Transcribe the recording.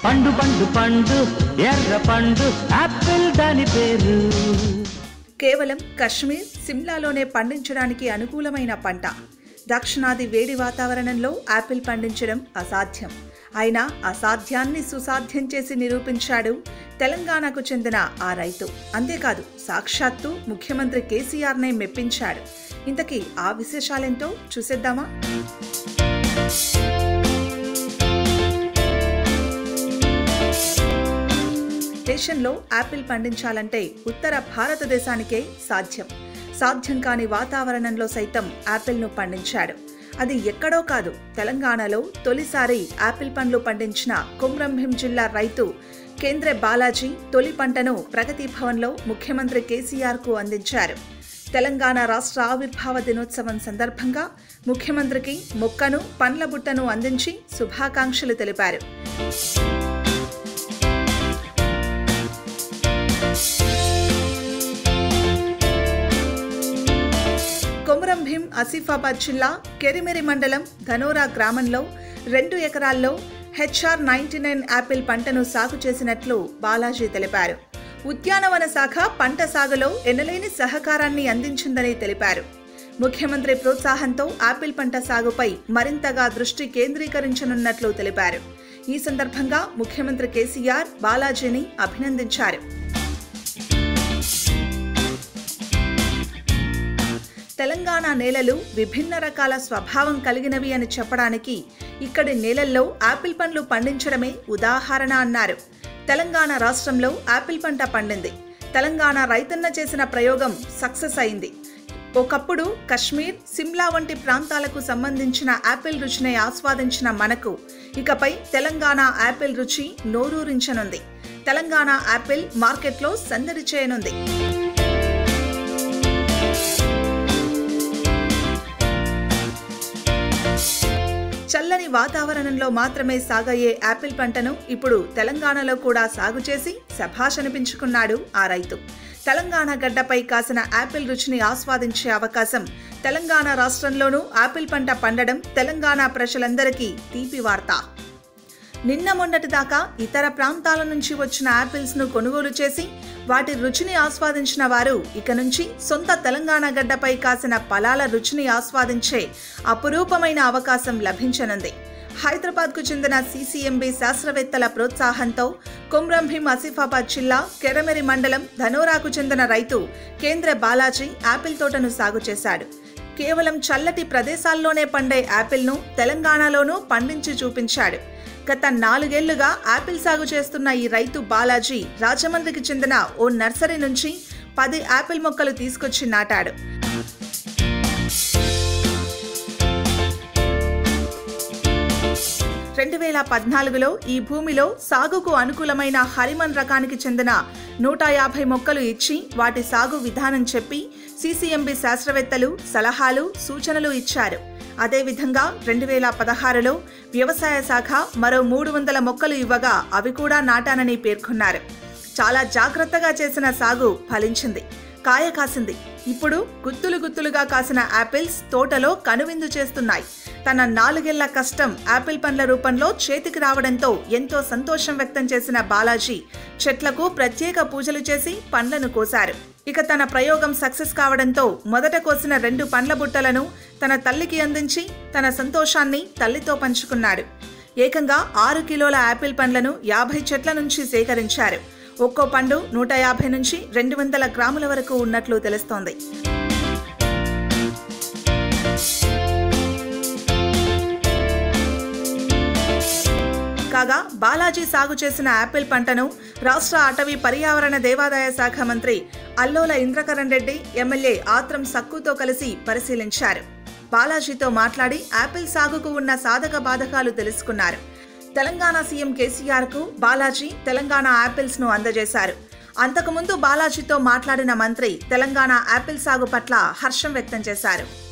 పండు పండు పండు ఎర్ర పండు యాపిల్ దాని పేరు కేవలం కశ్మీర్ సిమ్లాలోనే పండించడానికి అనుకూలమైన పంట దక్షిణాది వేడి వాతావరణంలో యాపిల్ పండించడం అసాధ్యం అయినా అసాధ్యాన్ని సుసాధ్యం చేసి నిరూపించాడు తెలంగాణకు చెందిన ఆ రైతు అంతేకాదు సాక్షాత్తు ముఖ్యమంత్రి కేసీఆర్నే మెప్పించాడు ఇంతకీ ఆ విశేషాలేంటో చూసేద్దామా దేశంలో యాపిల్ పండించాలంటే ఉత్తర భారతదేశానికే సాధ్యం సాధ్యం కాని వాతావరణంలో సైతం యాపిల్ను పండించాడు అది ఎక్కడో కాదు తెలంగాణలో తొలిసారి యాపిల్ పండ్లు పండించిన కుమ్రంభీం జిల్లా రైతు కేంద్ర బాలాజీ తొలి పంటను ప్రగతి భవన్లో ముఖ్యమంత్రి కేసీఆర్కు అందించారు తెలంగాణ రాష్ట్ర ఆవిర్భావ దినోత్సవం సందర్భంగా ముఖ్యమంత్రికి మొక్కను పండ్ల బుట్టను అందించి శుభాకాంక్షలు తెలిపారు కొమురం భీం ఆసిఫాబాద్ జిల్లా కెరిమెరి మండలం ధనోరా గ్రామంలో రెండు ఎకరాల్లో హెచ్ఆర్ నైన్టీ నైన్ యాపిల్ పంటను సాగు చేసినట్లు బాలాజీ తెలిపారు ఉద్యానవన శాఖ పంట సాగులో ఎనలేని సహకారాన్ని అందించిందని తెలిపారు ముఖ్యమంత్రి ప్రోత్సాహంతో యాపిల్ పంట సాగుపై మరింతగా దృష్టి కేంద్రీకరించనున్నట్లు తెలిపారు ఈ సందర్భంగా ముఖ్యమంత్రి కేసీఆర్ బాలాజీని అభినందించారు తెలంగాణ నేలలు విభిన్న రకాల స్వభావం కలిగినవి అని చెప్పడానికి ఇక్కడి నేలల్లో యాపిల్ పండ్లు పండించడమే ఉదాహరణ అన్నారు తెలంగాణ రాష్ట్రంలో యాపిల్ పంట పండింది తెలంగాణ రైతన్న చేసిన ప్రయోగం సక్సెస్ అయింది ఒకప్పుడు కశ్మీర్ సిమ్లా వంటి ప్రాంతాలకు సంబంధించిన యాపిల్ రుచిని ఆస్వాదించిన మనకు ఇకపై తెలంగాణ యాపిల్ రుచి నోరూరించనుంది తెలంగాణ యాపిల్ మార్కెట్లో సందడి చేయనుంది చల్లని వాతావరణంలో మాత్రమే సాగయ్యే యాపిల్ పంటను ఇప్పుడు తెలంగాణలో కూడా సాగు చేసి శభాష్ అనిపించుకున్నాడు ఆ రైతు తెలంగాణ గడ్డపై కాసిన యాపిల్ రుచిని ఆస్వాదించే అవకాశం తెలంగాణ రాష్ట్రంలోనూ యాపిల్ పంట పండడం తెలంగాణ ప్రజలందరికీ తీపి వార్త నిన్న మొన్నటి దాకా ఇతర ప్రాంతాల నుంచి వచ్చిన యాపిల్స్ ను కొనుగోలు చేసి వాటి రుచిని ఆస్వాదించిన వారు ఇక నుంచి సొంత తెలంగాణ గడ్డపై కాసిన ఫలాల రుచిని ఆస్వాదించే అపురూపమైన అవకాశం లభించనుంది హైదరాబాద్కు చెందిన సీసీఎంబీ శాస్త్రవేత్తల ప్రోత్సాహంతో కుమ్రంభీం ఆసిఫాబాద్ జిల్లా కెరమెరి మండలం ధనోరాకు చెందిన రైతు కేంద్ర బాలాజీ యాపిల్ తోటను సాగు చేశాడు కేవలం చల్లటి ప్రదేశాల్లోనే పండే యాపిల్ను తెలంగాణలోనూ పండించి చూపించాడు గత నాలుగేళ్లుగా యాపిల్ సాగు చేస్తున్న ఈ రైతు బాలాజీ రాజమండ్రికి చెందిన ఓ నర్సరీ నుంచి పది యాపిల్ మొక్కలు తీసుకొచ్చి నాటాడు రెండు వేల పద్నాలుగులో ఈ భూమిలో సాగుకు అనుకూలమైన హరిమన్ రకానికి చెందిన నూట యాభై మొక్కలు ఇచ్చి వాటి సాగు విధానం చెప్పి సీసీఎంబీ శాస్త్రవేత్తలు సలహాలు సూచనలు ఇచ్చారు అదేవిధంగా రెండు వేల పదహారులో వ్యవసాయ శాఖ మరో మూడు వందల మొక్కలు ఇవ్వగా అవి కూడా నాటానని పేర్కొన్నారు చాలా జాగ్రత్తగా చేసిన సాగు ఫలించింది కాయ కాసింది ఇప్పుడు గుత్తులు గుత్తులుగా కాసిన యాపిల్స్ తోటలో కనువిందు చేస్తున్నాయి తన నాలుగేళ్ల కష్టం యాపిల్ పండ్ల రూపంలో చేతికి రావడంతో ఎంతో సంతోషం వ్యక్తం చేసిన బాలాజీ చెట్లకు ప్రత్యేక పూజలు చేసి పండ్లను కోశారు ఇక తన ప్రయోగం సక్సెస్ కావడంతో మొదట కోసిన రెండు పండ్ల బుట్టలను తన తల్లికి అందించి తన సంతోషాన్ని తల్లితో పంచుకున్నాడు ఏకంగా ఆరు కిలోల యాపిల్ పండ్లను యాభై చెట్ల నుంచి సేకరించారు ఒక్కో పండు నూట యాభై నుంచి రెండు వందల గ్రాముల వరకు ఉన్నట్లు తెలుస్తోంది కాగా బాలాజీ సాగు చేసిన యాపిల్ పంటను రాష్ట్ర అటవీ పర్యావరణ దేవాదాయ శాఖ మంత్రి అల్లోల ఇంద్రకరణ్ రెడ్డి ఎమ్మెల్యే ఆత్రం సక్కుతో కలిసి పరిశీలించారు బాలాజీతో మాట్లాడి యాపిల్ సాగుకు ఉన్న సాధక బాధకాలు తెలుసుకున్నారు తెలంగాణ సీఎం కేసీఆర్ కు బాలాజీ తెలంగాణ యాపిల్స్ ను అందజేశారు అంతకుముందు బాలాజీతో మాట్లాడిన మంత్రి తెలంగాణ యాపిల్ సాగు పట్ల హర్షం వ్యక్తం చేశారు